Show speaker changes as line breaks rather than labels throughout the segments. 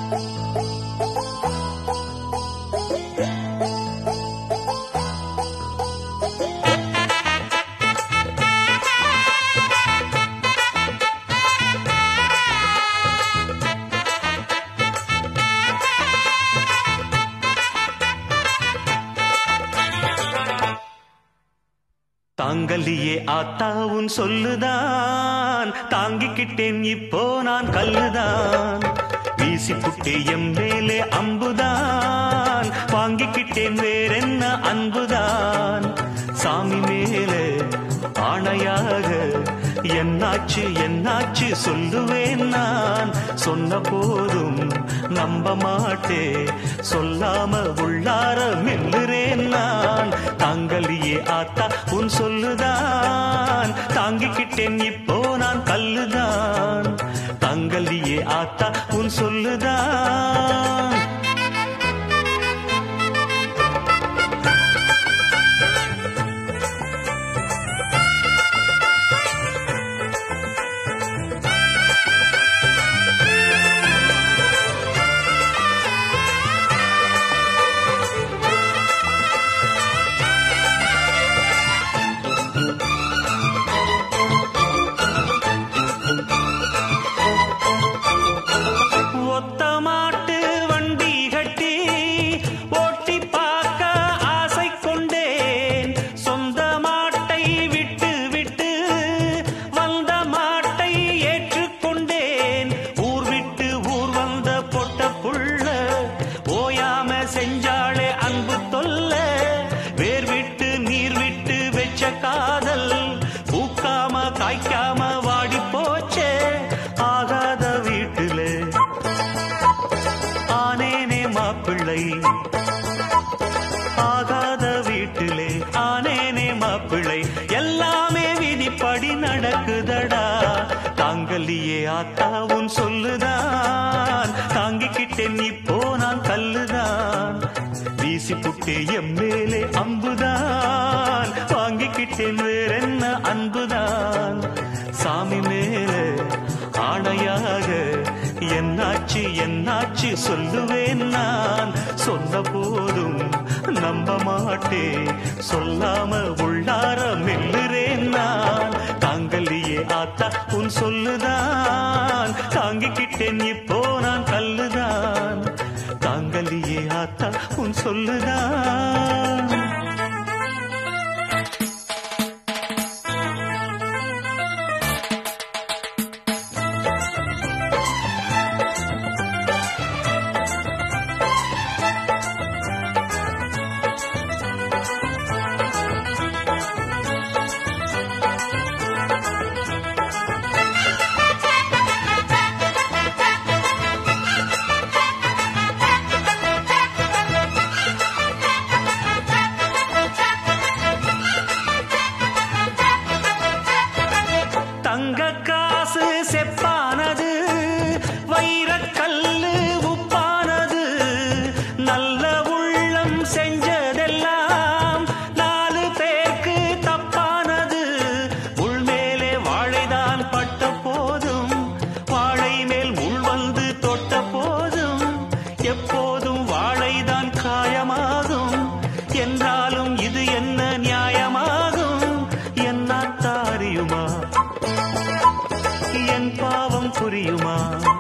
தாங்கலியே ஆத்தாவும் சொல்லுதான் தாங்கிக்கிட்டேன் இப்போ நான் கல்லுதான் வீசி புட்டே எம் மேலே அம்புதான் வாங்கிக்கிட்டேன் வேறென்ன அன்புதான் சாமி மேலே ஆணையாக என்னாச்சு என்னாச்சு சொல்லுவேன் நான் சொன்ன போதும் நம்ப மாட்டே சொல்லாம உள்ளார மெல்லுறேன் நான் தாங்கலியே ஆத்தா உன் சொல்லுதான் தாங்கிக்கிட்டேன் இப்போ நான் கல்லுதான் தாங்கலியே ஆத்தா உன் சொல்லுதான் ஒத்த மாட்டு வண்டி கட்டி ஓட்டி பார்க்க ஆசை கொண்டேன் சொந்த மாட்டை விட்டு விட்டு வந்த மாட்டை ஏற்றுக்கொண்டேன் ஊர் விட்டு ஊர் வந்த பொட்ட புள்ள ஓயாம செஞ்சாளே அன்பு தொல்ல வேர் விட்டு நீர் விட்டு வெச்ச காதல் பூக்காம காய்க்காம வாடி போச்சே ஆகாத வீட்டிலே ஆனேனே மாப்பிள்ளை ஆகாத வீட்டிலே ஆனேனே மாப்பிள்ளை எல்லாமே விதிப்படி நடக்குதடா தாங்கலியே ஆத்தாவும் சொல்லுதான் தாங்கிக்கிட்டேன் இப்போ நான் கல்லுதான் வீசி புட்டே எம் மேலே அம்புதான் வாங்கிக்கிட்டேன் வேறென்ன அன்புதான் சாமி மேலே ஆணையாக என்னாச்சு என்னாச்சு சொல்லுவேன் நான் சொன்ன போதும் நம்ப மாட்டே சொல்லாம உள்ளார மெல்லுறேன் நான் தாங்கலியே ஆத்தா உன் சொல்லுதான் தாங்கிக்கிட்டேன் இப்போ நான் கல்லுதான் தாங்கலியே ஆத்தா உன் சொல்லுதான் தங்க காசு செப்பானது வைரக்கல்லு உப்பானது நல்ல உள்ளம் செஞ்சதெல்லாம் நாலு பேருக்கு தப்பானது உள்மேலே வாழைதான் பட்ட போதும் வாழை மேல் முள் வந்து தொட்ட போதும் எப்போதும் வாழைதான் காயமாகும் என்றாலும் இது என்ன நியாயமாகும் என்னாத்தாரியுமா என் பாவம் புரியுமா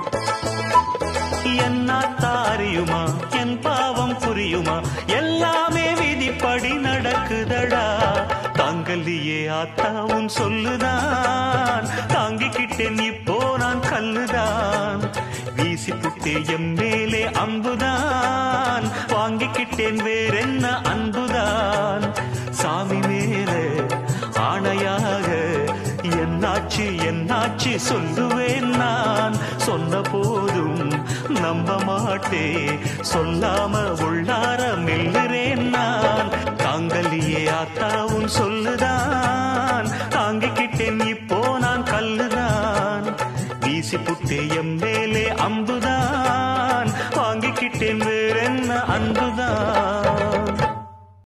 என்னாத்தாரியுமா என் பாவம் புரியுமா எல்லாமே விதிப்படி நடக்குதடா தாங்கலியே ஆத்தாவும் சொல்லுதான் தாங்கிக்கிட்டேன் இப்போ நான் கல்லுதான் வீசி புட்டே எம் மேலே அம்புதான் வாங்கிக்கிட்டேன் வேறென்ன அன்புதான் சாமி மேலே ஆணையாக என்னாச்சு என்னாச்சு சொல்லுவேன் நான் சொன்ன போதும் நம்ப மாட்டே சொல்லாம உள்ளார மெல்லுறேன் நான் தாங்கலியே ஆத்தா